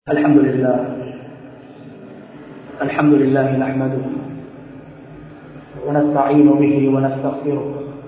الحمد لله الحمد لله نحمده ونستعين به ونستغفره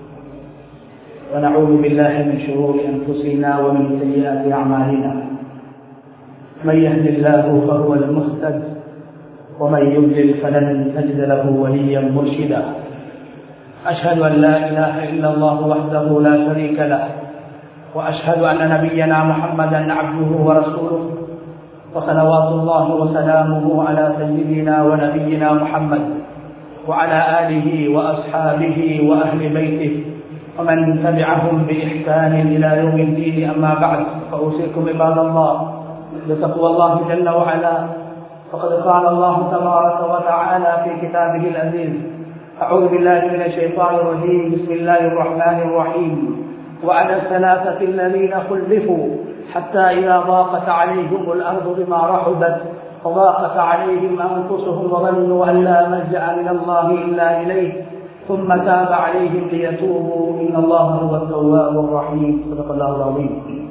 ونعوذ بالله من شرور انفسنا ومن سيئات اعمالنا من يهد الله فهو المهتد ومن يضلل فلن تجد له وليا مرشدا اشهد ان لا اله الا الله وحده لا شريك له واشهد ان نبينا محمدا عبده ورسوله وصلوات الله وسلامه على سيدنا ونبينا محمد وعلى آله وأصحابه وأهل بيته ومن تبعهم بإحسان إلى يوم الدين أما بعد فأوصيكم عباد الله بتقوى الله جل وعلا فقد قال الله تبارك وتعالى في كتابه العزيز أعوذ بالله من الشيطان الرجيم بسم الله الرحمن الرحيم وعلى الثلاثة الذين خلفوا حتى إذا ضاقت عليهم الأرض بما رحبت وضاقت عليهم أنفسهم وظنوا أن لا ملجأ من الله إلا إليه ثم تاب عليهم ليتوبوا إن الله هو التواب الرحيم صدق الله العظيم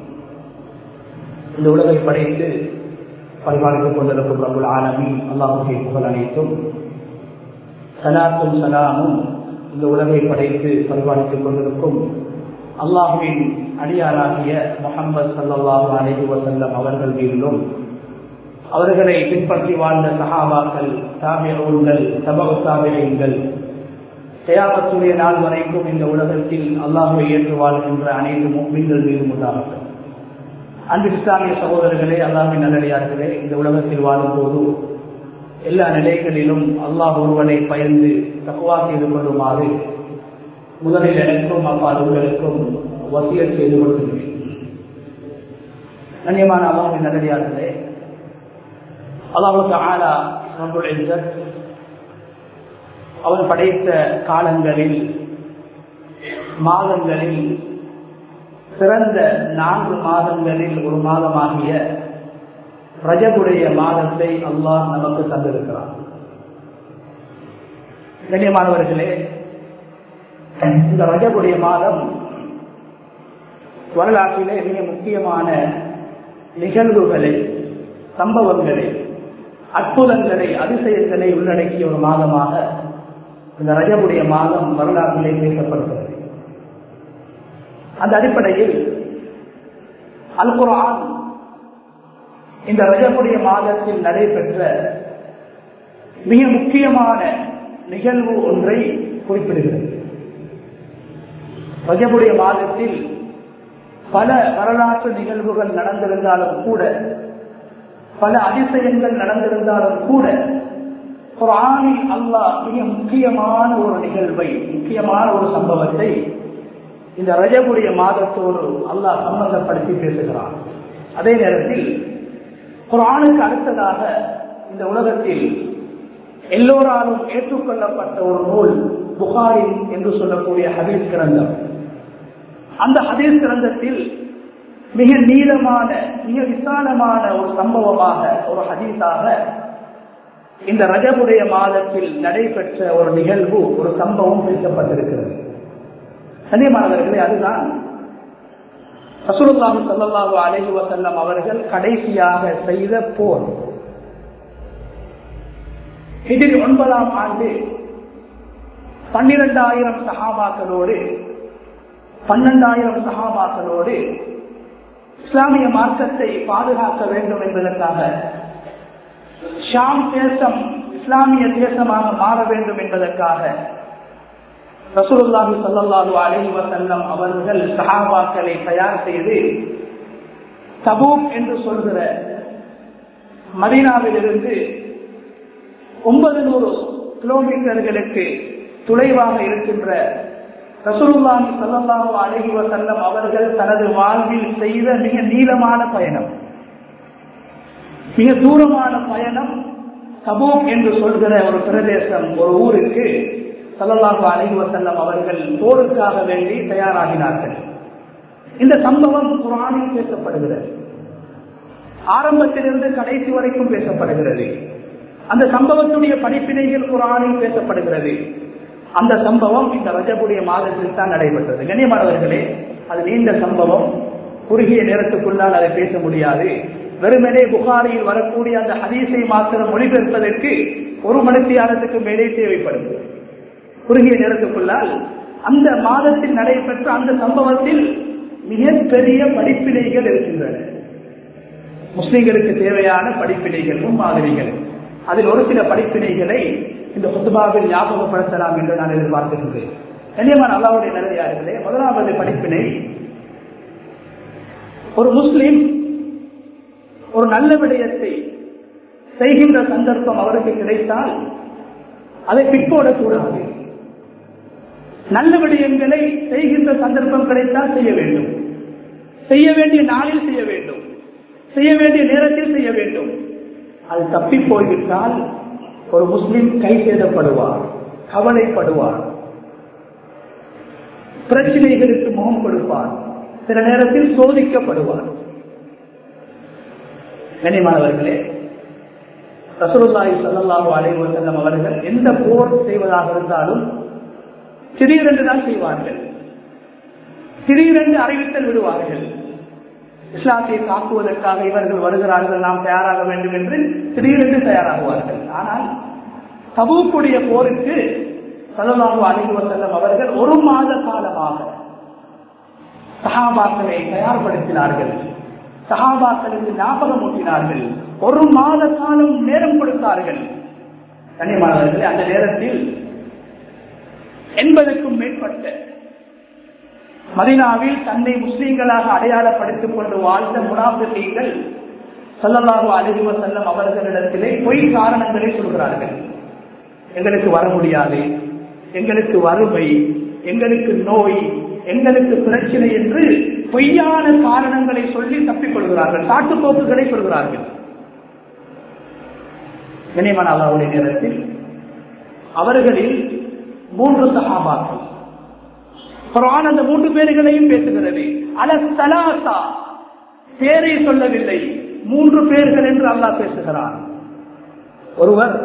இந்த உலகை படைத்து பரிபாலித்துக் கொண்டிருக்கும் ரபுல் ஆலமி அல்லாஹுடைய புகழ் அனைத்தும் சலாத்தும் சலாமும் இந்த உலகை படைத்து பரிபாலித்துக் கொண்டிருக்கும் அல்லாஹுவின் அடியாராகிய முகமது சல்லாஹு அலஹி வசல்லம் அவர்கள் மீதிலும் அவர்களை பின்பற்றி வாழ்ந்த சஹாபாக்கள் தாமியங்கள் தபகு தாமியங்கள் தயாபத்துடைய நாள் வரைக்கும் இந்த உலகத்தில் அல்லாஹுவை ஏற்று வாழ்கின்ற அனைத்து மீன்கள் மீதும் உண்டார்கள் அன்பு இஸ்லாமிய சகோதரர்களே அல்லாஹின் நல்லடியார்களே இந்த உலகத்தில் வாழும் போது எல்லா நிலைகளிலும் அல்லாஹ் ஒருவனை பயந்து தக்குவா செய்து கொள்ளுமாறு முதலில் எனக்கும் அப்பா உங்களுக்கும் வசியல் செய்து கொள்கின்றேன் கண்ணியமான அல்லாஹின் நல்லடியார்களே அல்லாஹுக்கு ஆலா நம்முடைய அவர் படைத்த காலங்களில் மாதங்களில் சிறந்த நான்கு மாதங்களில் ஒரு மாதமாகிய ரஜகுடைய மாதத்தை அல்லாஹ் நமக்கு தந்திருக்கிறார் கண்ணியமானவர்களே இந்த ரஜகுடைய மாதம் வரலாற்றிலே மிக முக்கியமான நிகழ்வுகளை சம்பவங்களை அற்புதங்களை அதிசயங்களை உள்ளடக்கிய ஒரு மாதமாக இந்த ரஜபுடைய மாதம் வரலாற்றிலே பேசப்படுகிறது அந்த அடிப்படையில் அல் குரான் இந்த ரஜபுடைய மாதத்தில் நடைபெற்ற மிக முக்கியமான நிகழ்வு ஒன்றை குறிப்பிடுகிறது ரஜபுடைய மாதத்தில் பல வரலாற்று நிகழ்வுகள் நடந்திருந்தாலும் கூட பல அதிசயங்கள் நடந்திருந்தாலும் கூட குரானில் அல்லாஹ் மிக முக்கியமான ஒரு நிகழ்வை முக்கியமான ஒரு சம்பவத்தை இந்த ரஜபுடைய மாதத்தோடு அல்லாஹ் சம்பந்தப்படுத்தி பேசுகிறான் அதே நேரத்தில் குரானுக்கு அடுத்ததாக இந்த உலகத்தில் எல்லோராலும் ஏற்றுக்கொள்ளப்பட்ட ஒரு நூல் புகாரி என்று சொல்லக்கூடிய ஹதீஸ் கிரந்தம் அந்த ஹதீஸ் கிரந்தத்தில் மிக நீளமான மிக விசாலமான ஒரு சம்பவமாக ஒரு ஹதீஸாக இந்த ரஜபுடைய மாதத்தில் நடைபெற்ற ஒரு நிகழ்வு ஒரு சம்பவம் பேசப்பட்டிருக்கிறது கண்ணியமானவர்களே அதுதான் ரசூலுல்லாஹு சல்லாஹூ அலஹி வசல்லம் அவர்கள் கடைசியாக செய்த போர் இதில் ஒன்பதாம் ஆண்டு பன்னிரெண்டாயிரம் சகாபாக்களோடு பன்னெண்டாயிரம் சகாபாக்களோடு இஸ்லாமிய மார்க்கத்தை பாதுகாக்க வேண்டும் என்பதற்காக ஷாம் தேசம் இஸ்லாமிய தேசமாக மாற வேண்டும் என்பதற்காக ரசூலுல்லாஹி சல்லாஹூ அலஹி வசல்லம் அவர்கள் சஹாபாக்களை தயார் செய்து தபூக் என்று சொல்கிற மதீனாவிலிருந்து ஒன்பது நூறு கிலோமீட்டர்களுக்கு தொலைவாக இருக்கின்ற ரசூலுல்லாஹி சல்லாஹூ அலஹி வசல்லம் அவர்கள் தனது வாழ்வில் செய்த மிக நீளமான பயணம் மிக தூரமான பயணம் தபூக் என்று சொல்கிற ஒரு பிரதேசம் ஒரு ஊருக்கு சல்லல்லாஹு அலஹி வசல்லம் அவர்கள் போருக்காக வேண்டி தயாராகினார்கள் இந்த சம்பவம் குரானில் பேசப்படுகிறது ஆரம்பத்திலிருந்து கடைசி வரைக்கும் பேசப்படுகிறது அந்த சம்பவத்துடைய படிப்பினைகள் குரானில் பேசப்படுகிறது அந்த சம்பவம் இந்த ரஜபுடைய மாதத்தில் தான் நடைபெற்றது கண்ணியமானவர்களே அது நீண்ட சம்பவம் குறுகிய நேரத்துக்குள்ளால் அதை பேச முடியாது வெறுமனே புகாரியில் வரக்கூடிய அந்த ஹதீஸை மாத்திரம் மொழிபெயர்ப்பதற்கு ஒரு மணித்தியாலத்துக்கு மேலே தேவைப்படும் குறுகிய நேரத்துக்குள்ளால் அந்த மாதத்தில் நடைபெற்ற அந்த சம்பவத்தில் மிகப்பெரிய படிப்பினைகள் இருக்கின்றன முஸ்லிம்களுக்கு தேவையான படிப்பினைகள் முன்மாதிரிகள் அதில் ஒரு சில படிப்பினைகளை இந்த புத்துபாவில் ஞாபகப்படுத்தலாம் என்று நான் எதிர்பார்க்கின்றேன் கண்ணியமான அல்லாவுடைய நிலையார்களே முதலாவது படிப்பினை ஒரு முஸ்லிம் ஒரு நல்ல விடயத்தை செய்கின்ற சந்தர்ப்பம் அவருக்கு கிடைத்தால் அதை பிற்போடக்கூடாது நல்ல விடயங்களை செய்கின்ற சந்தர்ப்பம் கிடைத்தால் செய்ய வேண்டும் செய்ய வேண்டிய நாளில் செய்ய வேண்டும் செய்ய வேண்டிய நேரத்தில் செய்ய வேண்டும் அது தப்பி போய்விட்டால் ஒரு முஸ்லிம் கை சேதப்படுவார் கவலைப்படுவார் பிரச்சனைகளுக்கு முகம் கொடுப்பார் சில நேரத்தில் சோதிக்கப்படுவார் கனிமானவர்களே ரசூலுல்லாஹி ஸல்லல்லாஹு அலைஹி வஸல்லம் அவர்கள் எந்த போர் செய்வதாக இருந்தாலும் திடீரென்று தான் செய்வார்கள் திடீரென்று அறிவித்தல் விடுவார்கள் இஸ்லாத்தை காக்குவதற்காக இவர்கள் வருகிறார்கள் நாம் தயாராக வேண்டும் என்று திடீரென்று தயாராகுவார்கள் ஆனால் தபூக்குடைய போருக்கு சல்லல்லாஹு அலைஹி வஸல்லம் அவர்கள் ஒரு மாத காலமாக சஹாபாக்களை தயார்படுத்தினார்கள் சஹாபாக்களுக்கு ஞாபகம் ஊட்டினார்கள் ஒரு மாத காலம் நேரம் கொடுத்தார்கள் கண்ணியமானவர்களே அந்த நேரத்தில் எண்பதுக்கும் மேற்பட்ட மதினாவில் தன்னை முஸ்லீம்களாக அடையாளப்படுத்திக் கொண்டு வாழ்ந்த முனாபிகள் சொல்லலாக அழகுவ செல்லம் அவர்களிடத்திலே பொய் காரணங்களை சொல்கிறார்கள் எங்களுக்கு வர முடியாது எங்களுக்கு வறுமை எங்களுக்கு நோய் எங்களுக்கு பிரச்சனை என்று பொய்யான காரணங்களை சொல்லி தப்பிக் கொள்கிறார்கள் காட்டுப்போக்குகளை சொல்கிறார்கள் கனிமன் அல்லாவுடைய நேரத்தில் அவர்களில் மூன்று சகாபாக்கள் குரான் அந்த மூன்று பேர்களையும் பேசுகிறது அல சலாசா பேரை சொல்லவில்லை மூன்று பேர்கள் என்று அல்லாஹ் பேசுகிறான் ஒருவர்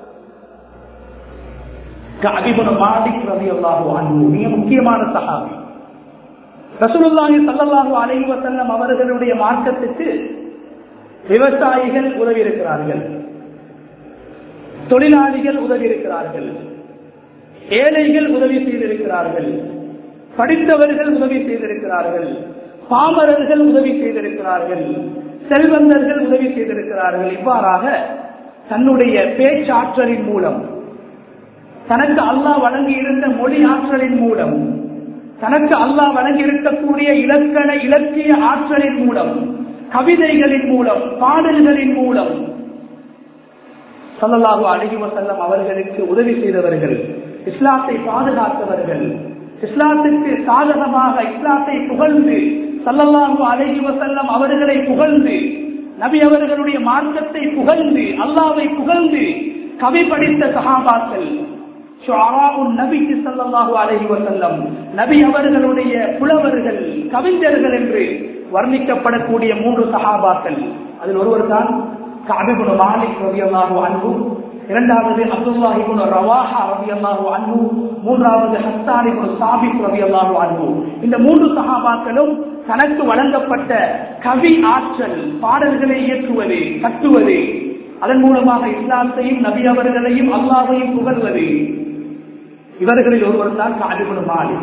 மாலிக் ரவி அல்லாஹு அன்பு மிக முக்கியமான சகாபி ரசூலுல்லாஹி ஸல்லல்லாஹு அலைஹி வஸல்லம் அவர்களுடைய மார்க்கத்துக்கு விவசாயிகள் உதவி இருக்கிறார்கள் தொழிலாளிகள் உதவி இருக்கிறார்கள் ஏழைகள் உதவி செய்திருக்கிறார்கள் படித்தவர்கள் உதவி செய்திருக்கிறார்கள் பாமரர்கள் உதவி செய்திருக்கிறார்கள் செல்வந்தர்கள் உதவி செய்திருக்கிறார்கள் இவ்வாறாக தன்னுடைய பேச்சாற்றலின் மூலம் தனக்கு அல்லாஹ் வழங்கி இருந்த மொழி ஆற்றலின் மூலம் தனக்கு அல்லாஹ் வழங்கி இருக்கக்கூடிய இலக்கண இலக்கிய ஆற்றலின் மூலம் கவிதைகளின் மூலம் பாடல்களின் மூலம் சல்லல்லாஹு அழகி வசல்லம் அவர்களுக்கு உதவி செய்தவர்கள் இஸ்லாத்தை பாதுகாத்தவர்கள் இஸ்லாத்துக்கு சாதகமாக இஸ்லாத்தை புகழ்ந்து சல்லல்லாஹு அழகி வசல்லம் அவர்களை புகழ்ந்து நபி அவர்களுடைய மார்க்கத்தை புகழ்ந்து அல்லாவை புகழ்ந்து கவி படித்த சகாபாக்கள் நபிக்கு சல்லாஹூ அலஹி வசல்லம் நபி அவர்களுடைய புலவர்கள் கவிஞர்கள் என்று வர்ணிக்கப்படக்கூடிய மூன்று சகாபாக்கள் அதில் ஒருவர் தான் காபிபுன் மாலிக் ரவி அல்லாஹு அன்பு இரண்டாவது அப்துல்லாஹிபுன் ரவாஹா ரவி அல்லாஹு அன்பு மூன்றாவது ஹஸ்தானிபுன் சாபிக் ரவி அல்லாஹு அன்பு இந்த மூன்று சகாபாக்களும் தனக்கு வழங்கப்பட்ட கவி ஆற்றல் பாடல்களை இயக்குவது கட்டுவது அதன் மூலமாக இஸ்லாத்தையும் நபி அவர்களையும் அல்லாவையும் புகழ்வது இவர்களில் ஒருவர் தான் காதிபுன் மாலிக்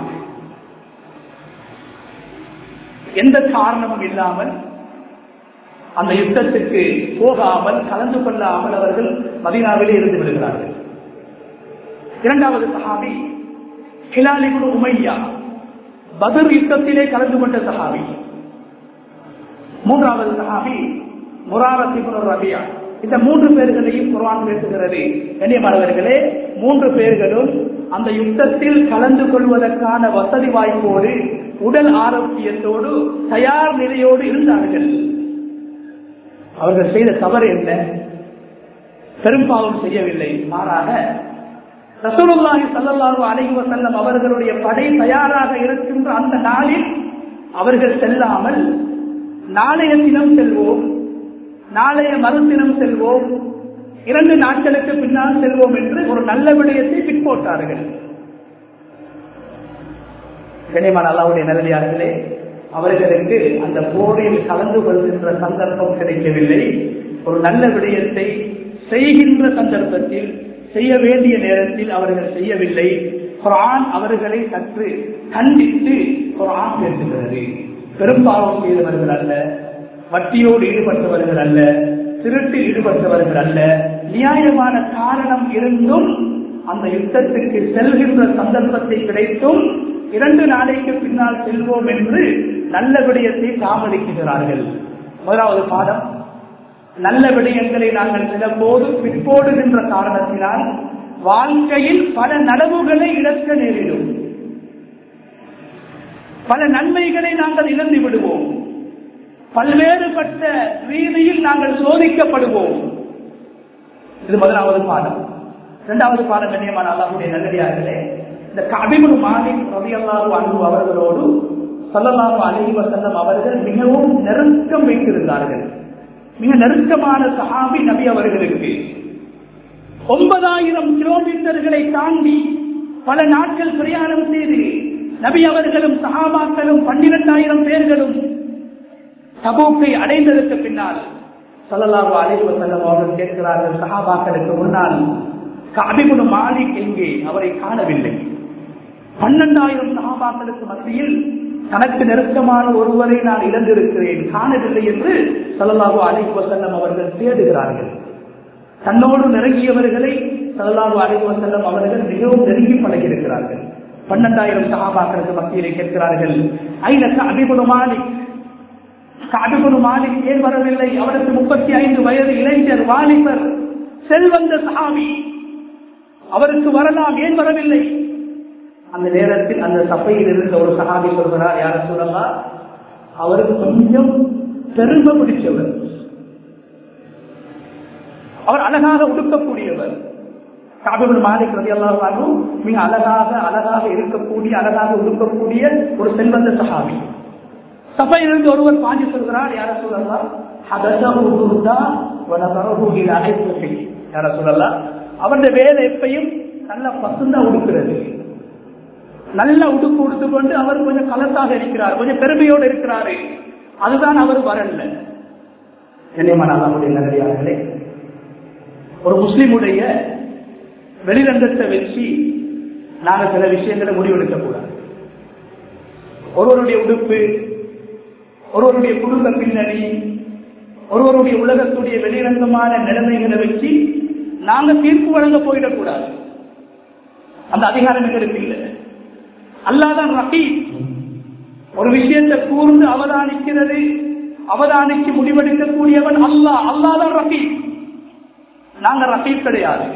எந்த காரணமும் இல்லாமல் அந்த யுத்தத்துக்கு போகாமல் கலந்து கொள்ளாமல் அவர்கள் மதீனாவிலே இருந்து விடுகிறார்கள் இரண்டாவது சஹாபி ஹிலாலிபுன் உமையா பதர் யுத்தத்திலே கலந்து கொண்ட சஹாபி மூன்றாவது சஹாபி முராரத்திபுன் ரபியா இந்த மூன்று பேர்களையும் குர்ஆன் பேசுகிறது கண்ணியமானவர்களே மூன்று பேர்களும் அந்த யுத்தத்தில் கலந்து கொள்வதற்கான வசதி வாய்ப்போடு உடல் ஆரோக்கியத்தோடு தயார் நிலையோடு இருந்தார்கள் அவர்கள் செய்த தவறு என்ன பெரும்பாவம் செய்யவில்லை மாறாக ரசூலுல்லாஹி ஸல்லல்லாஹு அலைஹி வஸல்லம் அவர்களுடைய படை தயாராக இருக்கின்ற அந்த நாளில் அவர்கள் செல்லாமல் நாளைய தினம் செல்வோம் நாளைய மறுதினம் செல்வோம் இரண்டு நாட்களுக்கு பின்னால் செல்வோம் என்று ஒரு நல்ல விடயத்தை பிற்போட்டார்கள் கனிமான் அல்லாவுடைய நல்லடியார்களே அவர்களுக்கு அந்த போரில் கலந்து கொள்கின்ற சந்தர்ப்பம் கிடைக்கவில்லை ஒரு நல்ல விடயத்தை செய்கின்ற சந்தர்ப்பத்தில் செய்ய வேண்டிய நேரத்தில் அவர்கள் செய்யவில்லை குரான் அவர்களை சற்று கண்டித்து குரான் பேசுகிறது பெரும்பாவம் செய்தவர்கள் அல்ல வட்டியோடு ஈடுபட்டவர்கள் அல்ல திருட்டில் ஈடுபட்டவர்கள் அல்ல நியாயமான காரணம் இருந்தும் அந்த யுத்தத்திற்கு செல்கின்ற சந்தர்ப்பத்தை கிடைத்தும் இரண்டு நாளைக்கு பின்னால் செல்வோம் என்று நல்ல விடயத்தை தாமதிக்கிறார்கள் முதலாவது பாடம் நல்ல விடயங்களை நாங்கள் சில போது பிற்போடுகின்ற காரணத்தினால் வாழ்க்கையில் பல நனவுகளை இழக்க நேரிடும் பல நன்மைகளை நாங்கள் இழந்து விடுவோம் பல்வேறுபட்ட ரீதியில் நாங்கள் சோதிக்கப்படுவோம் இது முதலாவது பாடம் இரண்டாவது பாடம் கண்ணியமான அல்லாஹுடைய நல்லடியார்களே இந்த கபிபுல் மாலிக் ரவி அல்லாஹு அன்பு அவர்களோடு சொல்லலாஹு அலஹி வசல்லம் அவர்கள் மிகவும் நெருக்கம் வைத்திருந்தார்கள் மிக நெருக்கமான சஹாபி நபி அவர்களுக்கு ஒன்பதாயிரம் கிலோமீட்டர்களை தாண்டி பல நாட்கள் பிரயாணம் செய்து நபி அவர்களும் சஹாபாக்களும் பன்னிரெண்டாயிரம் பேர்களும் தபூக்கை அடைந்ததற்கு பின்னால் சல்லல்லாஹு அலைஹி வஸல்லம் அவர்கள் கேட்கிறார்கள் சஹாபாக்களுக்கு முன்னால் கபிபுல் மாலிக் எங்கே அவரை காணவில்லை பன்னெண்டாயிரம் சஹாபாக்களுக்கு மத்தியில் தனக்கு நெருக்கமான ஒருவரை நான் இழந்திருக்கிறேன் காணவில்லை என்று சல்லல்லாஹு அலைஹி வஸல்லம் அவர்கள் தேடுகிறார்கள் தன்னோடு நெருங்கியவர்களை சல்லல்லாஹு அலைஹி வஸல்லம் அவர்கள் மிகவும் நெருங்கி பழகியிருக்கிறார்கள் பன்னெண்டாயிரம் சஹாபாக்களுக்கு மத்தியிலே கேட்கிறார்கள் ஐநக்க அபிபுல் மாலிக் காபிபுல் மாலிக் ஏன் வரவில்லை அவருக்கு முப்பத்தி ஐந்து வயது இளைஞர் வாலிபர் செல்வந்த சஹாபி அவருக்கு வரலாம் ஏன் வரவில்லை அந்த நேரத்தில் அந்த சபையில் இருந்த ஒரு சகாபி சொல்கிறார் யார சொல்லலாம் அவர் கொஞ்சம் பெருமை பிடிச்சவர் அவர் அழகாக உடுக்கக்கூடியவர் காபிபுல் மாலிக் ரதி அல்லாஹாலும் மிக அழகாக அழகாக இருக்கக்கூடிய அழகாக உடுக்கக்கூடிய ஒரு செல்வந்த சகாபி சபையிலிருந்து ஒருவர் பாஞ்சு சொல்கிறார் யார சொல்லலாம் யார சொல்லலாம் அவருடைய வேலை எப்பையும் நல்ல பசுந்தா உடுக்கிறது நல்ல உடுப்பு உடுத்து கொண்டு அவர் கொஞ்சம் கலத்தாக இருக்கிறார் கொஞ்சம் பெருமையோடு இருக்கிறாரு அதுதான் அவர் வரல என்னையமான நம்முடைய நல்லடியார்களே ஒரு முஸ்லிமுடைய வெளிரங்கத்தை வச்சு நாங்கள் சில விஷயங்களை முடிவெடுக்க கூடாது ஒருவருடைய உடுப்பு ஒருவருடைய குடும்ப பின்னணி ஒருவருடைய உலகத்துடைய வெளிரங்கமான நிலைமைகளை வச்சு நாங்க தீர்ப்பு வழங்க போயிடக்கூடாது அந்த அதிகாரம் எங்களுக்கு இல்லை அல்லாதான் ரஃபி ஒரு விஷயத்தை கூர்ந்து அவதானிக்கிறது அவதானிக்கு முடிவெடுக்கக்கூடியவன் அல்லா அல்லாதான் ரஃபி நாங்க ரஃபீப் கிடையாது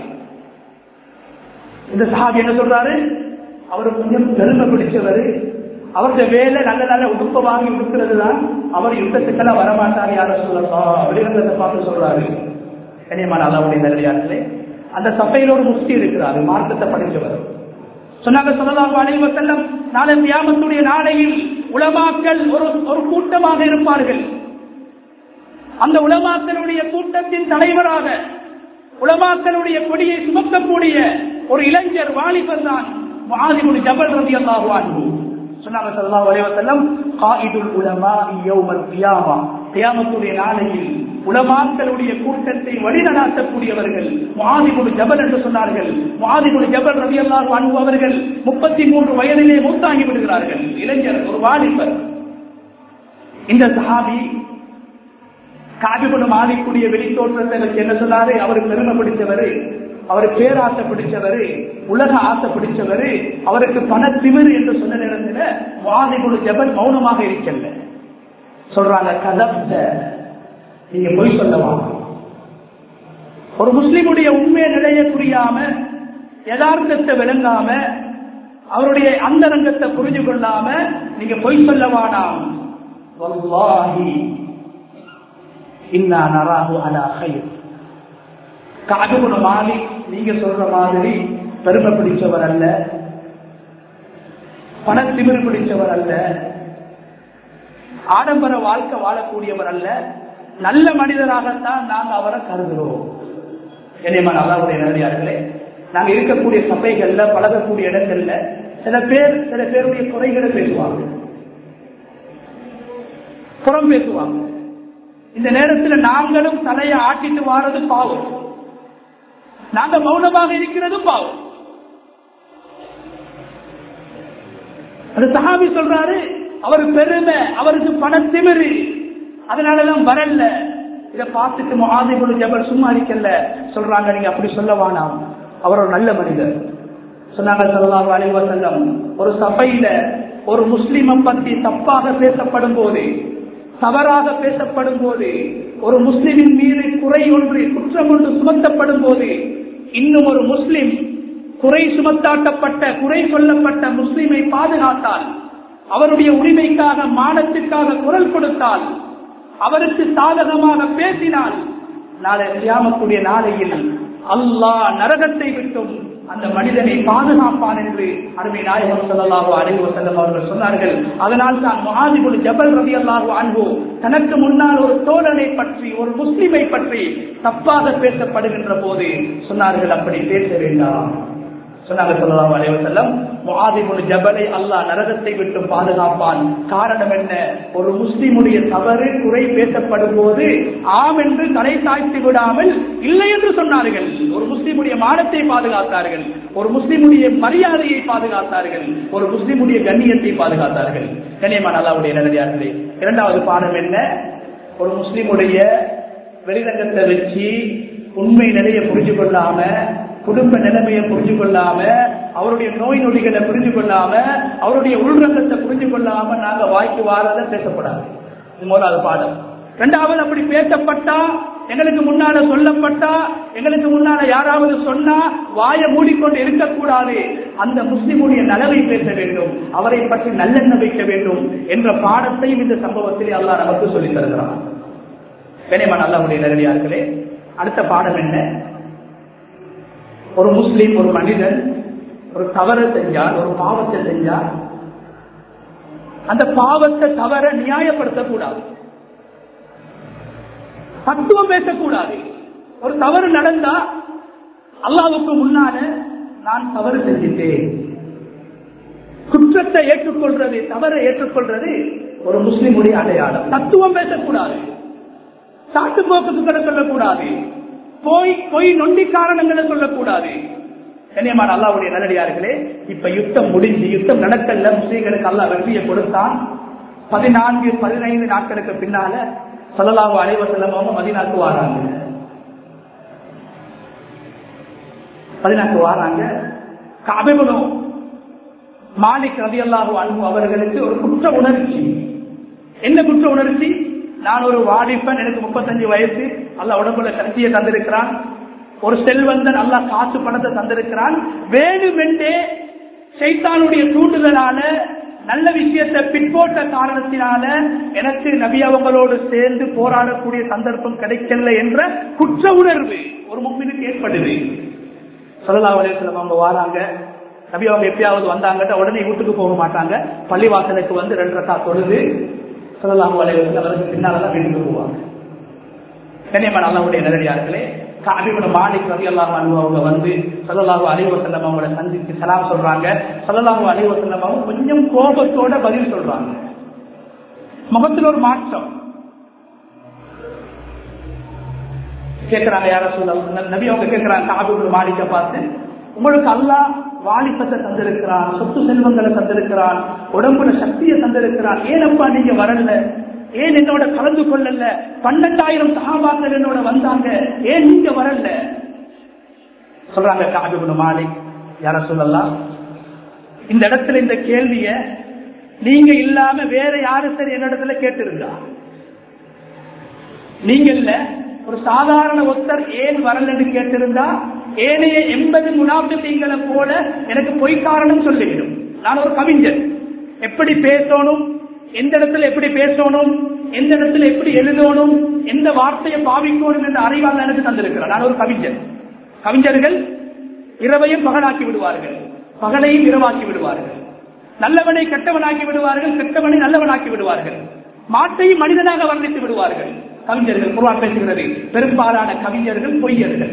இந்த சஹாபி என்ன சொல்றாரு அவர் கொஞ்சம் பெருமை பிடிச்சவர் அவருடைய வேலை நல்ல நல்ல உடுப்ப வாங்கி உடுக்கிறது தான் அவர் யுத்தத்துக்கெல்லாம் வரமாட்டார் யார சொல்லலாம் வெளிரங்கத்தை பார்த்து சொல்றாரு கனியமான அல்லாவுடைய நல்லடியார்களே அந்த சபையில் ஒரு முஸ்தி இருக்கிறாரு மார்க்கத்தை படித்தவர் சொன்னாங்க சொல்லலாம் அலைவ செல்லம் நாளை தியாமத்துடைய நாளையில் உலமாக்கள் ஒரு ஒரு கூட்டமாக இருப்பார்கள் அந்த உலமாக்களுடைய கூட்டத்தின் தலைவராக உலமாக்களுடைய கொடியை சுமக்கக்கூடிய ஒரு இளைஞர் வாலிபர் தான் மாதிமுடி ஜபல் ரவி அல்லாஹு சொன்னாங்க சல்லல்லாஹு அலைஹி வஸல்லம் காயிதுல் உலமா யௌமல் கியாமா கியாமத்துடைய நாளையில் உலமாக்களுடைய கூட்டத்தை வழிநடாத்தக்கூடியவர்கள் மாதிமுடி ஜபல் என்று சொன்னார்கள் மாதிமுடி ஜபல் ரவி அல்லாஹு அன்பு அவர்கள் முப்பத்தி மூன்று வயதிலே மூத்தாகி விடுகிறார்கள் இளைஞர் ஒரு வாலிபர் இந்த சஹாபி காபிபுடு மாறிக்கூடிய வெளித்தோற்றத்தை வச்சு என்ன சொன்னாரு அவர் பெருமை பிடிச்சவரு அவர் பேராசை பிடிச்சவரு உலக ஆசை பிடிச்சவரு அவருக்கு பண திமிர் என்று சொன்ன நேரத்தில் வாதிகுழு ஜபல் மௌனமாக இருக்கல சொல்றாங்க கதப்த நீங்க பொய் சொல்லவா ஒரு முஸ்லிமுடைய உண்மையை நிலைய புரியாம யதார்த்தத்தை விளங்காம அவருடைய அந்தரங்கத்தை புரிஞ்சு கொள்ளாம நீங்க பொய் சொல்லவானாம் வல்லாஹி இன்னா நராஹு அலா ஹைர் காதுகுண மாலி நீங்க சொல்ற மாதிரி பெருமை பிடிச்சவர் அல்ல பணத்திமிர் பிடிச்சவர் அல்ல ஆடம்பர வாழ்க்கை வாழக்கூடியவர் அல்ல நல்ல மனிதராகத்தான் நாங்கள் அவரை கருதுகிறோம் என்னையமா நல்லாவுடைய நேரடியார்களே நாங்கள் இருக்கக்கூடிய சபைகள்ல பழகக்கூடிய இடங்கள்ல சில பேர் சில பேருடைய குறைகளை பேசுவாங்க புறம் பேசுவாங்க இந்த நேரத்தில் நாங்களும் தலையை ஆட்டிட்டு வாரது பாவம் நாங்க மௌனமாக இருக்கிறது பாவம் அது சஹாபி சொல்றாரு அவர் பெருமை அவருக்கு பணத்திமிரு அதனாலதான் வரல இத பார்த்துட்டு மகாதிபுல் ஜபர் சும்மா இருக்கல சொல்றாங்க நீங்க அப்படி சொல்ல வேணாம் அவர் ஒரு நல்ல மனிதர் சொன்னாங்க சொல்லலாம் அலைவசல்லம் ஒரு சபையில ஒரு முஸ்லிமை பத்தி தப்பாக பேசப்படும் போது தவறாக பேசப்படும் போது ஒரு முஸ்லிமின் மீது குறை ஒன்று குற்றம் ஒன்று சுமத்தப்படும் போது இன்னும் ஒரு முஸ்லிம் குறை சுமத்தாட்டப்பட்ட குறை சொல்லப்பட்ட முஸ்லிமை பாதுகாத்தால் அவருடைய உரிமைக்காக மானத்திற்காக குரல் கொடுத்தால் அவருக்கு சாதகமாக பேசினால் நாளை செய்யாமக்கூடிய நாளையில் அல்லாஹ் நரகத்தை விட்டும் அந்த மனிதனை பாதுகாப்பான் என்று அருமை நாயகம் சொல்லலாகோ அலைவ செல்லம் அவர்கள் சொன்னார்கள் அதனால் தான் மகாதிபுல் ஜபல் ரவி அல்லாஹோ அன்போ தனக்கு முன்னால் ஒரு தோழனை பற்றி ஒரு முஸ்லிமை பற்றி தப்பாக பேசப்படுகின்ற போது சொன்னார்கள் அப்படி பேச வேண்டாம் சொன்னாங்க சொல்லலாம் அலைவ செல்லம் முகாதிபுல் ஜபலை அல்லாஹ் நரகத்தை விட்டு பாதுகாப்பான் காரணம் என்ன ஒரு முஸ்லிமுடைய தவறு குறை பேசப்படும் போது ஆம் என்று தலை தாழ்த்தி விடாமல் இல்லை என்று சொன்னார்கள் ஒரு முஸ்லிமுடைய மானத்தை பாதுகாத்தார்கள் ஒரு முஸ்லிமுடைய மரியாதையை பாதுகாத்தார்கள் ஒரு முஸ்லிமுடைய கண்ணியத்தை பாதுகாத்தார்கள் கண்ணியமான அல்லாவுடைய நல்லதார்களே இரண்டாவது பாடம் என்ன ஒரு முஸ்லிமுடைய வெளிரங்கத்தை வச்சு உண்மை நிலையை புரிஞ்சு கொள்ளாம குடும்ப நிலைமையை புரிஞ்சு கொள்ளாம அவருடைய நோய் நொடிகளை புரிஞ்சு கொள்ளாம அவருடைய உள்ரங்கத்தை புரிஞ்சு கொள்ளாம நாங்க வாய்க்கு வாரத பேசப்படாது இது முதலாவது பாடம் ரெண்டாவது அப்படி பேசப்பட்டா எங்களுக்கு முன்னால சொல்லப்பட்டா எங்களுக்கு முன்னால யாராவது சொன்னா வாயை மூடிக்கொண்டு இருக்கக்கூடாது அந்த முஸ்லிமுடைய நலவை பேச வேண்டும் அவரை பற்றி நல்லெண்ண வைக்க வேண்டும் என்ற பாடத்தையும் இந்த சம்பவத்திலே அல்லாஹ் நமக்கு சொல்லித் தருகிறான் கனியமான அல்லாவுடைய நேரடியார்களே அடுத்த பாடம் என்ன ஒரு முஸ்லீம் ஒரு மனிதன் ஒரு தவறை செஞ்சார் ஒரு பாவத்தை செஞ்சார் அந்த பாவத்தை தவற நியாயப்படுத்தக்கூடாது தத்துவம் பேசக்கூடாது ஒரு தவறு நடந்தா அல்லாவுக்கு முன்னால நான் தவறு செஞ்சிட்டேன் குற்றத்தை ஏற்றுக்கொள்றது தவறை ஏற்றுக்கொள்றது ஒரு முஸ்லிமுடைய அடையாளம் தத்துவம் பேசக்கூடாது சாட்டு போக்குகளை சொல்லக்கூடாது போய் பொய் நொண்டி காரணங்களை சொல்லக்கூடாது கண்ணியமான அல்லாவுடைய நல்லடியார்களே இப்ப யுத்தம் முடிஞ்சு யுத்தம் நடக்கல முஸ்லீம்களுக்கு அல்லா வெற்றியை கொடுத்தான் பதினான்கு பதினைந்து நாட்களுக்கு பின்னால சொல்லலாவு அலைவசல்லமாக மதினாக்கு வாராங்க பதினாக்கு வாராங்க காபிபுரம் மாலிக் ரவி அல்லாஹு அன்பு அவர்களுக்கு ஒரு குற்ற உணர்ச்சி என்ன குற்ற உணர்ச்சி நான் ஒரு வாடிப்பன் எனக்கு முப்பத்தஞ்சு வயசு அல்ல உடம்புல சக்தியை தந்திருக்கிறான் ஒரு செல்வந்தன் அல்ல காசு பணத்தை தந்திருக்கிறான் வேணுமென்றே சைத்தானுடைய தூண்டுதலால நல்ல விஷயத்தை பிற்போட்ட காரணத்தினால எனக்கு நபி அவங்களோடு சேர்ந்து போராடக்கூடிய சந்தர்ப்பம் கிடைக்கல என்ற குற்ற உணர்வு ஒரு மும்மினுக்கு ஏற்படுது சல்லா அலையம் அவங்க வாராங்க நபி அவங்க எப்பயாவது வந்தாங்கட்ட உடனே வீட்டுக்கு போக மாட்டாங்க பள்ளிவாசலுக்கு வந்து ரெண்டு ரக்கா தொழுது சொல்லலாம் வலைவர்கள் அவருக்கு பின்னால்தான் வீட்டுக்கு போவாங்க கண்ணியமான அல்லாவுடைய நேரடியார்களே காபிபுர மாலிக் ரவி அல்லாஹ் அவங்க வந்து சல்லல்லாஹு அலிவசல்லம் அவங்கள சந்தித்து சலாம் சொல்றாங்க சல்லல்லாஹு அலிவசல்லம் அவங்க கொஞ்சம் கோபத்தோட பதில் சொல்றாங்க முகத்தில் ஒரு மாற்றம் கேட்கிறாங்க யார சொல்ல நபி அவங்க கேட்கிறாங்க காபிபுர மாலிக்க பார்த்து உங்களுக்கு அல்லாஹ் வாலிபத்தை தந்திருக்கிறான் சொத்து செல்வங்களை தந்திருக்கிறான் உடம்புல சக்தியை தந்திருக்கிறான் ஏனப்பா நீங்க வரல ஏன் என்னோட கலந்து கொள்ளல பன்னெண்டாயிரம் சகாபாக்கள் என்னோட வந்தாங்க ஏன் நீங்க வரல சொல்றாங்க காபிபுன மாலிக் யார சொல்லலாம் இந்த இடத்துல இந்த கேள்விய நீங்க இல்லாம வேற யாரு சரி என்னிடத்துல கேட்டிருந்தா நீங்க இல்ல ஒரு சாதாரண ஒருத்தர் ஏன் வரலன்னு கேட்டிருந்தா ஏனைய எண்பது முனாபிகளை போல எனக்கு பொய் காரணம் சொல்லிவிடும் நான் ஒரு கவிஞர் எப்படி பேசணும் எந்த இடத்துல எப்படி பேசணும் எந்த இடத்துல எப்படி எழுதணும் எந்த வார்த்தையை பாவிக்கணும் என்ற அறிவால் எனக்கு தந்திருக்கிறார் நான் ஒரு கவிஞர் கவிஞர்கள் இரவையும் பகலாக்கி விடுவார்கள் பகலையும் இரவாக்கி விடுவார்கள் நல்லவனை கெட்டவனாக்கி விடுவார்கள் கெட்டவனை நல்லவனாக்கி விடுவார்கள் மாட்டையும் மனிதனாக வர்ணித்து விடுவார்கள் கவிஞர்கள் குருவா பேசுகிறது பெரும்பாலான கவிஞர்கள் பொய்யர்கள்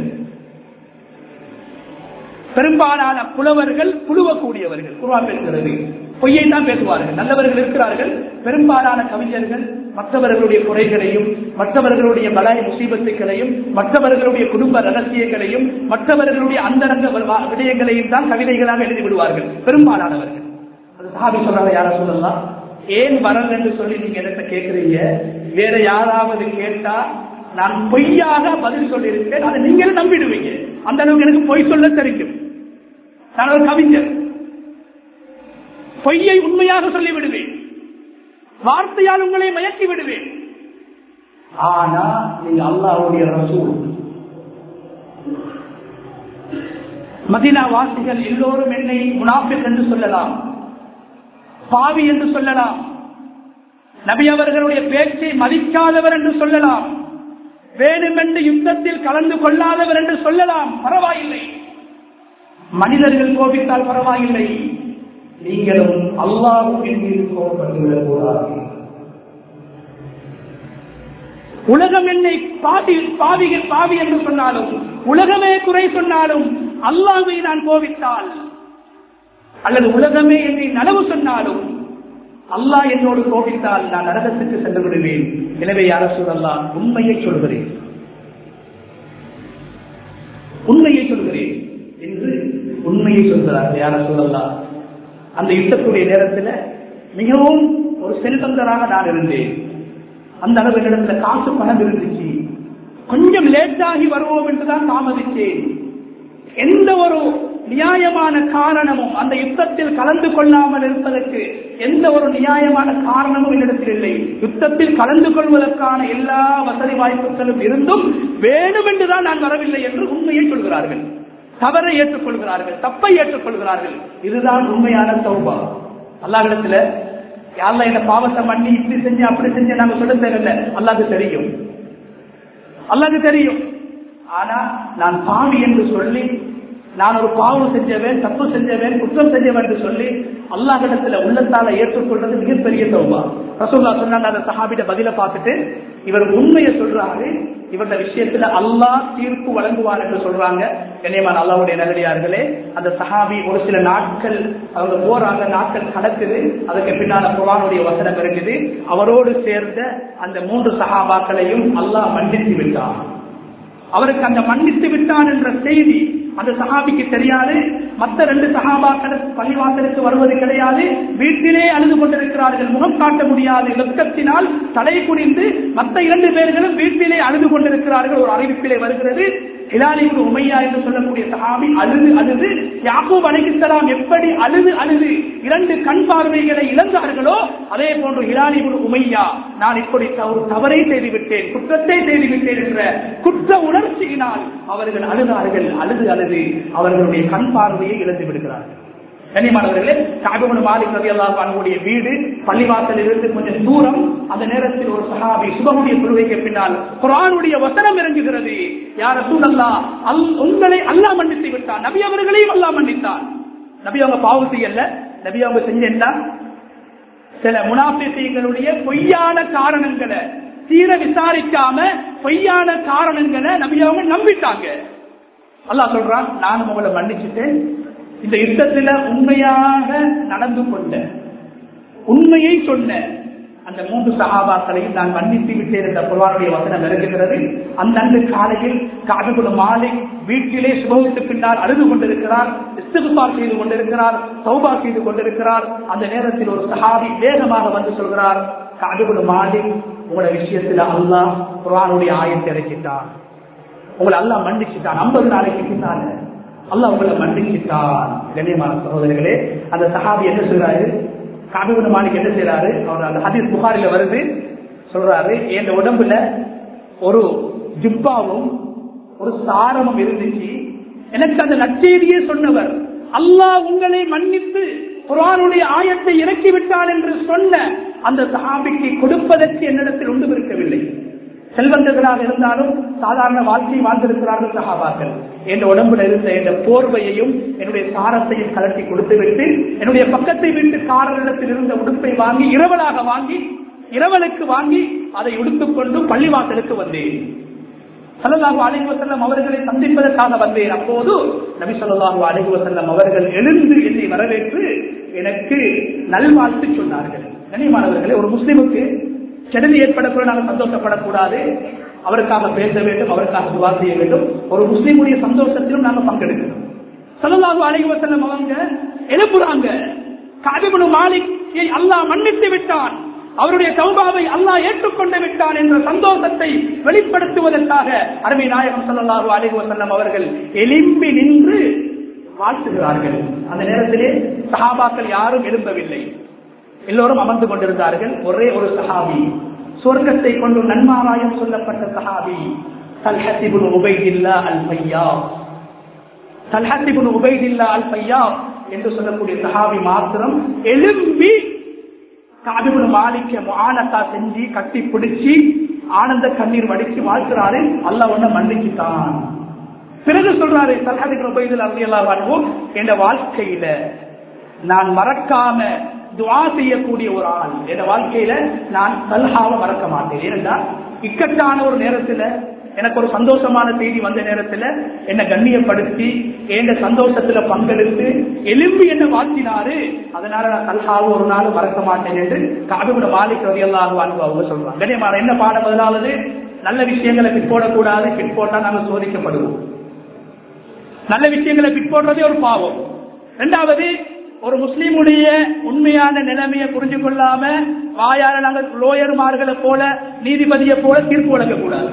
பெரும்பாலான புலவர்கள் புழுவக்கூடியவர்கள் குருவா பேசுகிறது பொய்யை தான் பேசுவார்கள் நல்லவர்கள் இருக்கிறார்கள் பெரும்பாலான கவிஞர்கள் மற்றவர்களுடைய குறைகளையும் மற்றவர்களுடைய பலாய் முசீபத்துகளையும் மற்றவர்களுடைய குடும்ப ரகசியங்களையும் மற்றவர்களுடைய அந்தரங்க வ- விடயங்களையும் தான் கவிதைகளாக எழுதி விடுவார்கள் பெரும்பாலானவர்கள் அது சாபி சொல்றாங்க யார சொல்லலாம் ஏன் வரல் என்று சொல்லி நீங்க இடத்த கேட்கிறீங்க வேற யாராவது கேட்டா நான் பொய்யாக பதில் சொல்லியிருக்கேன் அதை நீங்களும் நம்பிடுவீங்க அந்த அளவுக்கு எனக்கு பொய் சொல்ல தெரியும் நான் ஒரு கவிஞர் பொய்யை உண்மையாக சொல்லி விடுவேன் வார்த்தையால் உங்களை மயக்கி விடுவேன் ஆனா நீங்க அல்லாவுடைய ரசூல் மதினா வாசிகள் எல்லோரும் என்னை முனாஃபிக் என்று சொல்லலாம் பாவி என்று சொல்லலாம் நபி அவர்களுடைய பேச்சை மதிக்காதவர் என்று சொல்லலாம் வேணுமென்று யுத்தத்தில் கலந்து கொள்ளாதவர் என்று சொல்லலாம் பரவாயில்லை மனிதர்கள் கோபித்தால் பரவாயில்லை நீங்களும் அல்லாஹும் என் மீது கோபப்பட்டுவிடக் கூடாது உலகம் என்னை பாவி பாவிகள் பாவி என்று சொன்னாலும் உலகமே குறை சொன்னாலும் அல்லாஹை நான் கோபித்தால் அல்லது உலகமே என்னை நனவு சொன்னாலும் அல்லாஹ் என்னோடு கோபித்தால் நான் நரகத்துக்கு சென்று விடுவேன் எனவே யார சொல்லலாம் உண்மையை சொல்கிறேன் உண்மையை சொல்கிறேன் என்று உண்மையை சொல்கிறார் யார சொல்லலாம் அந்த யுத்தத்துடைய நேரத்தில் மிகவும் ஒரு செல்வந்தராக நான் இருந்தேன் அந்த அளவு இடத்துல காசு பணம் இருந்துச்சு கொஞ்சம் லேட்டாகி வருவோம் என்றுதான் தாமதித்தேன் எந்த ஒரு நியாயமான காரணமும் அந்த யுத்தத்தில் கலந்து கொள்ளாமல் இருப்பதற்கு எந்த ஒரு நியாயமான காரணமும் என்னிடத்தில் இல்லை யுத்தத்தில் கலந்து கொள்வதற்கான எல்லா வசதி வாய்ப்புகளும் இருந்தும் வேணும் என்றுதான் நான் வரவில்லை என்று உண்மையை சொல்கிறார்கள் தவறை ஏற்றுக்கொள்கிறார்கள் தப்பை ஏற்றுக்கொள்கிறார்கள் இதுதான் உண்மையான சௌபா அல்லாஹிடத்துல யாரில் என்ன பாவத்தை மண்ணி இப்படி செஞ்சு அப்படி செஞ்சு நாங்க சொல்ல தேவையில்லை அல்லாது தெரியும் அல்லாது தெரியும் ஆனா நான் பாவி என்று சொல்லி நான் ஒரு பாவம் செஞ்சவன் தப்பு செஞ்சவன் குற்றம் செஞ்சவன் என்று சொல்லி அல்லாஹிடத்துல உள்ளத்தால ஏற்றுக்கொள்றது மிகப்பெரிய சௌபா ரசூல்லா சொன்னாங்க அந்த சஹாபிட பதில பார்த்துட்டு இவர் உண்மையை சொல்றாரு இவருடைய விஷயத்துல அல்லாஹ் தீர்ப்பு வழங்குவார் என்று சொல்றாங்க கண்ணியமான அல்லாவுடைய நல்லடியார்களே அந்த சஹாபி ஒரு சில நாட்கள் அவங்க போறாங்க நாட்கள் கடக்குது அதுக்கு பின்னால குரானுடைய வசனம் இருக்குது அவரோடு சேர்ந்த அந்த மூன்று சஹாபாக்களையும் அல்லாஹ் மன்னித்து விட்டார் அவருக்கு அந்த மன்னித்து விட்டான் என்ற செய்தி அந்த சஹாபிக்கு தெரியாது மற்ற ரெண்டு சஹாபாக்கள் பள்ளிவாசலுக்கு வருவது கிடையாது வீட்டிலே அழுது கொண்டிருக்கிறார்கள் முகம் காட்ட முடியாது வெட்கத்தினால் தலை குனிந்து மற்ற இரண்டு பேர்களும் வீட்டிலே அழுது கொண்டிருக்கிறார்கள் ஒரு அறிவிப்பிலே வருகிறது ஹிலாலிபு உமையா என்று சொல்லக்கூடிய சஹாபி அழுது அழுது யாக்கூப் அலைகிஸ்லாம் எப்படி அழுது அழுது இரண்டு கண் பார்வைகளை இழந்தார்களோ அதே போன்று ஹிலாலிபு உமையா நான் இப்படி ஒரு தவறை செய்து விட்டேன் குற்றத்தை செய்து விட்டேன் என்ற குற்ற உணர்ச்சியினால் அவர்கள் அழுதார்கள் அழுது அழுது அவர்களுடைய கண் பார்வையை இழந்து விடுகிறார்கள் கனிமானவர்களே காபிபுன் மாலிக் ரவி அல்லாஹ் வீடு பள்ளிவாசலில் இருந்து கொஞ்சம் தூரம் அந்த நேரத்தில் ஒரு சஹாபி சுபமுடைய தொழுகைக்கு பின்னால் குரானுடைய வசனம் இறங்குகிறது யார சூழல்லா அல் உங்களை அல்லா மன்னித்து விட்டான் நபி அவர்களையும் அல்லா மன்னித்தான் நபி அவங்க பாவம் செய்யல நபி அவங்க செஞ்சா சில முனாபிசைகளுடைய பொய்யான காரணங்களை தீர விசாரிக்காம பொய்யான காரணங்களை நபி அவங்க நம்பிட்டாங்க அல்லாஹ் சொல்றான் நானும் உங்களை மன்னிச்சுட்டேன் இந்த யுத்தத்துல உண்மையாக நடந்து கொண்ட உண்மையை சொன்ன அந்த மூன்று சகாபாக்களையும் நான் மன்னித்து விட்டேன் என்ற குர்வானுடைய வசனம் இறங்குகிறது அந்த அன்று காலையில் காதுகுல மாலை வீட்டிலே சுபவித்து பின்னால் அழுது கொண்டிருக்கிறார் இஸ்திகுபார் செய்து கொண்டிருக்கிறார் சௌபா செய்து கொண்டிருக்கிறார் அந்த நேரத்தில் ஒரு சஹாபி வேகமாக வந்து சொல்கிறார் காதுகுல மாலை உங்களோட விஷயத்துல அல்லாஹ் குர்வானுடைய ஆயத்தை இறக்கிட்டான் உங்களை அல்லாஹ் மன்னிச்சுட்டான் ஐம்பது நாளைக்கு பின்னால அல்லாஹ் உங்களை மன்னிச்சுட்டான் கண்ணியமான சகோதரர்களே அந்த சஹாபி என்ன சொல்றாரு காபிபுன மாலிக் என்ன செய்யறாரு அவர் அந்த ஹதீஸ் புகாரில வருது சொல்றாரு என் உடம்புல ஒரு ஜிப்பாவும் ஒரு சாரமும் இருந்துச்சு எனக்கு அந்த நச்செய்தியே சொன்னவர் அல்லாஹ் உங்களை மன்னித்து குரானுடைய ஆயத்தை இறக்கி விட்டான் என்று சொன்ன அந்த சஹாபிக்கு கொடுப்பதற்கு என்னிடத்தில் ஒன்றும் இருக்கவில்லை செல்வந்தர்களாக இருந்தாலும் சாதாரண வாழ்க்கை வாழ்ந்திருக்கிறார்கள் சகாபாக்கள் என் உடம்புல இருந்த என்ற போர்வையையும் என்னுடைய சாரத்தையும் கலட்டி கொடுத்து விட்டு என்னுடைய பக்கத்தை விட்டு காரரிடத்தில் இருந்த உடுப்பை வாங்கி இரவலாக வாங்கி இரவலுக்கு வாங்கி அதை உடுத்துக் கொண்டு பள்ளிவாசலுக்கு வந்தேன் சல்லாஹூ அலைஹி வசல்லம் அவர்களை சந்திப்பதற்காக வந்தேன் அப்போது நபி சொல்லாஹூ அலைஹி வசல்லம் அவர்கள் எழுந்து என்னை வரவேற்று எனக்கு நல்வாழ்த்து சொன்னார்கள் கனிமானவர்களே ஒரு முஸ்லிமுக்கு கெடுதி ஏற்படக்கூட நாங்கள் சந்தோஷப்படக்கூடாது அவருக்காக பேச வேண்டும் அவருக்காக துவா செய்ய வேண்டும் ஒரு முஸ்லீமுடைய சந்தோஷத்திலும் நாங்கள் பங்கெடுக்கணும் சல்லல்லாஹு அலைஹி வஸல்லம் அவங்க எழுப்புறாங்க காபிபுனு மாலிக்கை அல்லாஹ் மன்னித்து விட்டான் அவருடைய தௌபாவை அல்லாஹ் ஏற்றுக்கொண்டு விட்டான் என்ற சந்தோஷத்தை வெளிப்படுத்துவதற்காக அருமை நாயகம் ஸல்லல்லாஹு அலைஹி வஸல்லம் அவர்கள் எலும்பி நின்று வாழ்த்துகிறார்கள் அந்த நேரத்திலே சஹாபாக்கள் யாரும் எழும்பவில்லை எல்லோரும் அமர்ந்து கொண்டிருந்தார்கள் ஒரே ஒரு சஹாபி சொர்க்கத்தை கொண்டு நன்மாராயம் சொல்லப்பட்ட சஹாபி தல்ஹத்திபுன் உபைதில்லா அல் பையா தல்ஹத்திபுன் உபைதில்லா அல் பையா என்று சொல்லக்கூடிய சஹாபி மாத்திரம் எழும்பி காபிபுன் மாலிக்க ஆனத்தா செஞ்சு கட்டி பிடிச்சி ஆனந்த கண்ணீர் வடிச்சு வாழ்த்துறாரு அல்லாஹ் ஒன்ன மன்னிச்சுட்டான் பிறகு சொல்றாரு தல்ஹத்திபுன் உபைதில் அல்லாஹ் வாழ்வோம் என்ற வாழ்க்கையில நான் மறக்காம துவா செய்யக்கூடிய ஒரு ஆள் என் வாழ்க்கையில நான் தல்ஹாவை மறக்க மாட்டேன் ஏனென்றால் இக்கட்டான ஒரு நேரத்துல எனக்கு ஒரு சந்தோஷமான செய்தி வந்த நேரத்துல என்னை கண்ணியப்படுத்தி என் சந்தோஷத்துல பங்கெடுத்து எலும்பி என்ன வாழ்த்தினாரு அதனால நான் தல்ஹாவை ஒரு நாள் மறக்க மாட்டேன் என்று காபிபுட மாலிக் ரவியல்லாக அவங்க சொல்றாங்க கண்ணியமான என்ன பாடம் முதலாவது நல்ல விஷயங்களை பிற்போடக்கூடாது பிற்போட்டா நாங்கள் சோதிக்கப்படுவோம் நல்ல விஷயங்களை பிற்போடுறதே ஒரு பாவம் இரண்டாவது ஒரு முஸ்லீமுடைய உண்மையான நிலைமையை புரிஞ்சு கொள்ளாம வாயால நாங்கள் லோயர்மார்களை போல நீதிபதியை போல தீர்ப்பு வழங்கக்கூடாது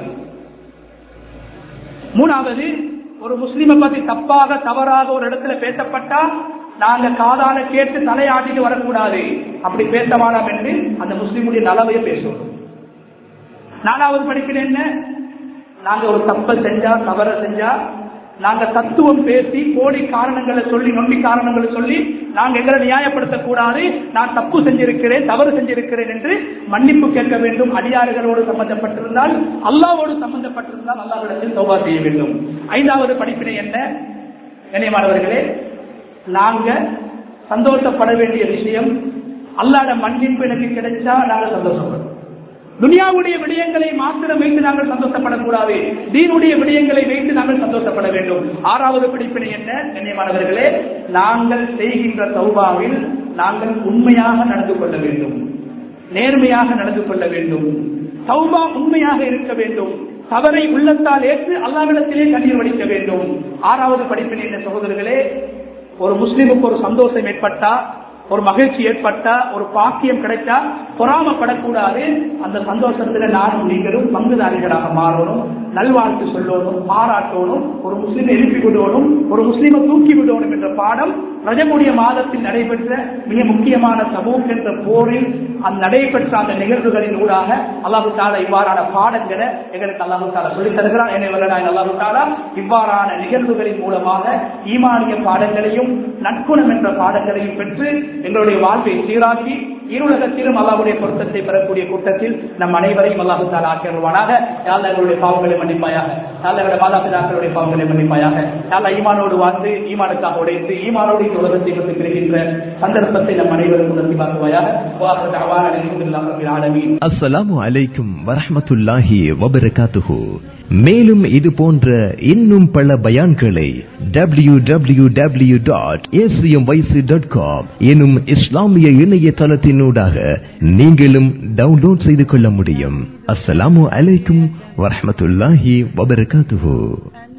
மூணாவது ஒரு முஸ்லீமை பத்தி தப்பாக தவறாக ஒரு இடத்துல பேசப்பட்டா நாங்க காதால கேட்டு தலையாட்டிட்டு வரக்கூடாது அப்படி பேச வேண்டாம் என்று அந்த முஸ்லீமுடைய நலவையை பேசுவோம் நாலாவது படிக்கிறேன் என்ன நாங்க ஒரு தப்பை செஞ்சா தவற செஞ்சா நாங்க தத்துவம் பேசி கோடி காரணங்களை சொல்லி நொண்டி காரணங்களை சொல்லி நாங்க எங்களை நியாயப்படுத்தக் கூடாது நான் தப்பு செஞ்சிருக்கிறேன் தவறு செஞ்சிருக்கிறேன் என்று மன்னிப்பு கேட்க வேண்டும் அடியாறுகளோடு சம்பந்தப்பட்டிருந்தால் அல்லாவோடு சம்பந்தப்பட்டிருந்தால் அல்லாவிடத்தில் சௌபா செய்ய வேண்டும் ஐந்தாவது படிப்பினை என்ன கண்ணியமானவர்களே நாங்க சந்தோஷப்பட வேண்டிய விஷயம் அல்லாட மன்னிப்பு எனக்கு கிடைச்சா நாங்க சந்தோஷப்படுறோம் துனியாவுடைய விடயங்களை மாத்திரம் வைத்து நாங்கள் சந்தோஷப்படக்கூடாது தீனுடைய விடயங்களை வைத்து நாங்கள் சந்தோஷப்பட வேண்டும் ஆறாவது படிப்பினை என்ன கண்ணியமானவர்களே நாங்கள் செய்கின்ற சௌபாவில் நாங்கள் உண்மையாக நடந்து கொள்ள வேண்டும் நேர்மையாக நடந்து கொள்ள வேண்டும் சௌபா உண்மையாக இருக்க வேண்டும் தவறை உள்ளத்தால் ஏற்று அல்லாவிடத்திலே கண்ணீர் வடிக்க வேண்டும் ஆறாவது படிப்பினை என்ன சகோதரர்களே ஒரு முஸ்லிமுக்கு ஒரு சந்தோஷம் ஏற்பட்டா ஒரு மகிழ்ச்சி ஏற்பட்டா ஒரு பாக்கியம் கிடைச்சா பொறாமப்படக்கூடாது அந்த சந்தோஷத்துல நானும் நீங்களும் பங்குதாரிகளாக மாறணும் நல்வாழ்த்து சொல்லணும் பாராட்டணும் ஒரு முஸ்லீமை எழுப்பி விடணும் ஒரு முஸ்லீமை தூக்கி விடணும் என்ற பாடம் ரஜமுடைய மாதத்தில் நடைபெற்ற மிக முக்கியமான சமூக என்ற போரில் அந்த நடைபெற்ற அந்த நிகழ்வுகளின் ஊடாக அல்லாஹு தாலா இவ்வாறான பாடங்களை எங்களுக்கு அல்லாஹு தாலா சொல்லித் தருகிறார் எனவே அல்லாஹு தாலா இவ்வாறான நிகழ்வுகளின் மூலமாக ஈமானிய பாடங்களையும் நற்குணம் என்ற பாடங்களையும் பெற்று எங்களுடைய வாழ்வை சீராக்கி இருலகத்திலும் அல்லாவுடைய பொருத்தத்தை பெறக்கூடிய கூட்டத்தில் நம் அனைவரையும் அல்லாஹு தாலா ஆக்கிடுவானாக யாழ் எங்களுடைய பாவங்களை மன்னிப்பாயாக யாழ் எங்களுடைய மாதாபிதாக்களுடைய பாவங்களை மன்னிப்பாயாக யாழ் ஈமானோடு வாழ்ந்து ஈமானுக்காக உடைத்து ஈமானோடு இந்த உலகத்தை விட்டு பிரிகின்ற சந்தர்ப்பத்தை நம் அனைவருக்கும் நசிவாக்குவாயாக அஸ்ஸலாமு அலைக்கும் வரஹ்மத்துல்லாஹி வபரகாத்துஹு மேலும் இது போன்ற இன்னும் பல பயான்களை W W W dot dot com எனும் இஸ்லாமிய இணையதளத்தினூடாக நீங்களும் டவுன்லோட் செய்து கொள்ள முடியும் அஸ்ஸலாமு அலைக்கும் வரஹ்மத்துல்லாஹி வபரகாத்துஹு